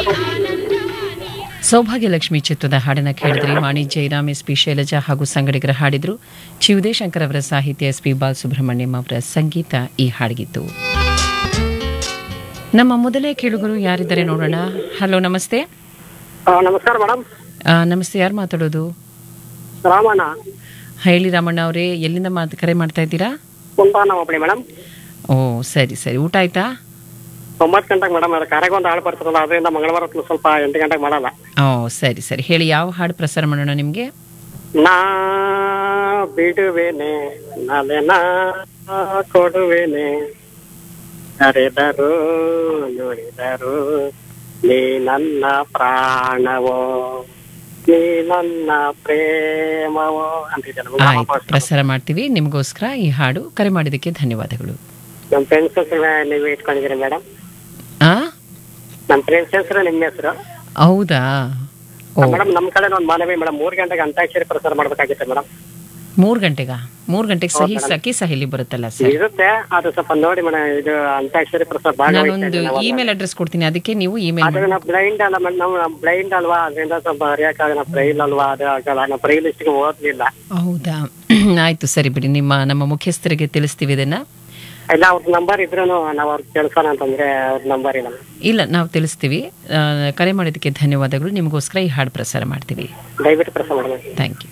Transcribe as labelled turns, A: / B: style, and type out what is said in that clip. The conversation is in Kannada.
A: ಸೌಭಾಗ್ಯಲಕ್ಷ್ಮಿ ಚಿತ್ರದ ಹಾಡನ್ನು ಕೇಳಿದ್ರಿ ವಾಣಿ ಜಯರಾಮ್ ಎಸ್ ಪಿ ಶೈಲಜಾ ಹಾಗೂ ಸಂಗಡಿಗರ ಹಾಡಿದ್ರು ಚಿವುದೇ ಶಂಕರ್ ಅವರ ಸಾಹಿತ್ಯ ಎಸ್ ಪಿ ಬಾಲಸುಬ್ರಹ್ಮಣ್ಯಂ ಅವರ ಸಂಗೀತ ಈ ಹಾಡಿಗಿತ್ತು ನಮ್ಮ ಮೊದಲೇ ಕೇಳುಗರು ಯಾರಿದ್ದಾರೆ ನೋಡೋಣ ಹಲೋ ನಮಸ್ತೆ
B: ಆ, ನಮಸ್ಕಾರ ಮೇಡಮ್
A: ಆ, ನಮಸ್ತೆ ಯಾರು ಮಾತಾಡೋದು
B: ರಾಮಣ್ಣ
A: ಹೇಳಿ ರಾಮಣ್ಣ ಅವರೇ ಎಲ್ಲಿಂದ ಮಾತು ಕರೆ ಮಾಡ್ತಾ ಇದ್ದೀರಾ
B: ಕುಂತಾನ ಒಬ್ಬಳಿ ಮೇಡಮ್
A: ಓ ಸರಿ ಸರಿ ಊಟ ಆಯ್ತಾ
B: ಒಂಬತ್ತು ಗಂಟೆಗೆ ಮೇಡಮ್ ಅದು ಕರೆಗೆ ಒಂದು ಹಾಳು ಬರ್ತದಲ್ಲ ಅದರಿಂದ ಮಂಗಳವಾರ ಹೊತ್ತು ಸ್ವಲ್ಪ ಎಂಟು ಗಂಟೆಗೆ ಮಾಡಲ್ಲ
A: ಓ ಸರಿ ಸರಿ ಹೇಳಿ ಯಾವ ಹಾಡು ಪ್ರಸಾರ ಮಾಡೋಣ ನಿಮಗೆ
B: ನಾ ಬಿಡುವೆನೆ ನಲೆನ ಕೊಡುವೆನೆ ಕರೆದರು ನುಡಿದರು ನೀ ನನ್ನ ಪ್ರಾಣವೋ ನೀ ನನ್ನ ಪ್ರೇಮವೋ ಅಂತಿದ್ದೆ
A: ಆಯ್ತು ಪ್ರಸಾರ ಮಾಡ್ತೀವಿ ನಿಮಗೋಸ್ಕರ ಈ ಹಾಡು ಕರೆ ಮಾಡಿದ್ದಕ್ಕೆ ಧನ್ಯವಾದಗಳು
B: ನಮ್ಮ ಫ್ರೆಂಡ್ಸ್ ಹೆಸರು ನೀವು ಇಟ್ಕೊಂಡಿದ್ದೀರಿ ಮೇಡಮ್
A: ಆ
B: ನಮ್ಮ ಫ್ರೆಂಡ್ಸ್ ಹೆಸರು ನಿಮ್ಮ ಹೆಸರು
A: ಹೌದಾ ಓ
B: ಮೇಡಮ್ ನಮ್ಮ ಕಡೆ ಒಂದು ಮನವಿ ಮೇಡಮ್ ಮೂರು ಗಂಟೆಗೆ ಅಂತಾಕ್ಷರಿ ಪ್ರಸಾರ ಮಾಡ್ಬೇಕಾಗಿತ್ತು ಮೇಡಮ್
A: ಮೂರು ಗಂಟೆಗ ಮೂರು ಗಂಟೆಗೆ ಸಹಿ ಸಖಿ ಸಹೇಲಿ ಬರುತ್ತಲ್ಲ ಸರ್
B: ಇರುತ್ತೆ ಅದು ಸ್ವಲ್ಪ ನೋಡಿ ಮೇಡಮ್ ಇದು ಅಂತಾಕ್ಷರಿ ಪ್ರಸಾರ ಭಾಗವಹಿಸ್ತಾ
A: ನಾನೊಂದು
B: ಇದ್ದೀನಿ ನಾವು.
A: ಇಮೇಲ್ ಅಡ್ರೆಸ್ ಕೊಡ್ತೀನಿ ಅದಕ್ಕೆ ನೀವು ಇಮೇಲ್
B: ಅದು ನಾವು ಬ್ಲೈಂಡ್ ಅಲ್ಲ ಮೇಡಮ್ ನಾವು ಬ್ಲೈಂಡ್ ಅಲ್ವಾ ಅದರಿಂದ ಸ್ವಲ್ಪ ಅರಿಯಕ್ಕಾಗ ನಾವು ಬ್ರೈಲ್ ಅಲ್ವಾ ಅದು ಆಗಲ್ಲ ನಾವು ಬ್ರೈಲ್ ಲಿಸ್ಟ್ಗೆ ಓದ್ಲಿಲ್ಲ
A: ಹೌದಾ ಆಯ್ತು ಸರಿ ಬಿಡಿ ನಿಮ್ಮ ನಮ್ಮ ಮುಖ್ಯಸ್ಥರಿಗೆ ತಿಳಿಸ್ತೀವಿ ಇದನ್ನ
B: ಇಲ್ಲ ಅವ್ರ ನಂಬರ್ ಇದ್ರು ನಾವು ಅವ್ರಿಗೆ ಕೇಳ್ಸೋಣ ಅಂತಂದ್ರೆ ಅವ್ರ ನಂಬರ್ ಇಲ್ಲ
A: ಇಲ್ಲ ನಾವು ತಿಳಿಸ್ತೀವಿ ಆ, ಕರೆ ಮಾಡಿದ್ದಕ್ಕೆ ಧನ್ಯವಾದಗಳು ನಿಮಗೋಸ್ಕರ ಈ ಹಾಡು ಪ್ರಸಾರ ಮಾಡ್ತೀವಿ
B: ದಯವಿಟ್ಟು ಪ್ರಸಾರ ಮಾಡಿ
A: ಥ್ಯಾಂಕ್ ಯು